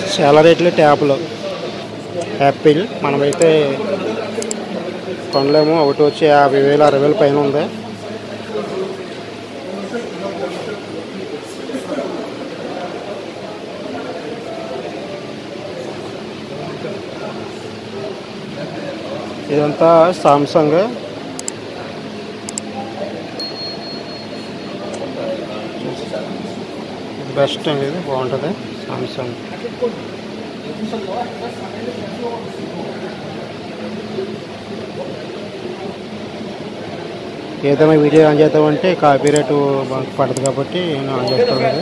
చాలా రేట్లు ట్యాప్లు యాపిల్ మనమైతే కొనలేము ఒకటి వచ్చి యాభై వేలు అరవై వేలు పైన ఉంది ఇదంతా సామ్సంగ్ బెస్ట్ అండి ఇది బాగుంటుంది సామ్సంగ్ ఏదైనా వీడియో ఆన్ చేద్దామంటే కాపీ రేటు బాగా పడదు కాబట్టి నేను ఆన్ చేస్తాను కదా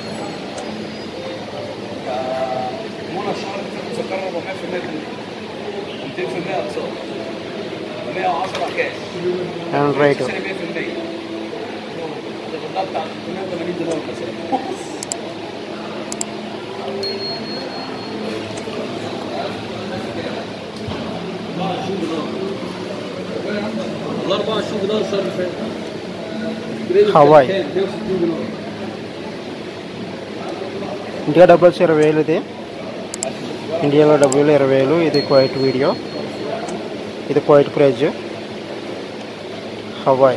Mona شهر في مسكرة 400% 200% أقساط 110 كاش ఆండ్రాయిడ్ سنة 100% الغطاء بتاع 380 دولار مثلا ال 24 دولار الشهر اللي فات جريد هواي. كان 160 دولار ఇండియా డబ్బులు వచ్చి ఇరవై వేలు ఇది ఇండియాలో డబ్బులు ఇరవై వేలు ఇది క్వైట్ వీడియో ఇది క్వైట్ ప్రైజ్ హవాయ్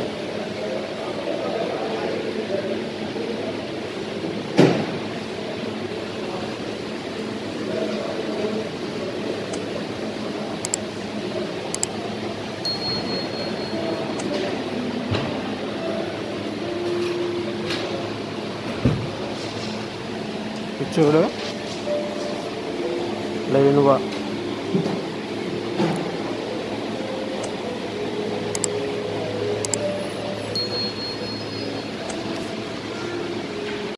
ఇది చూడు లెవెన్వా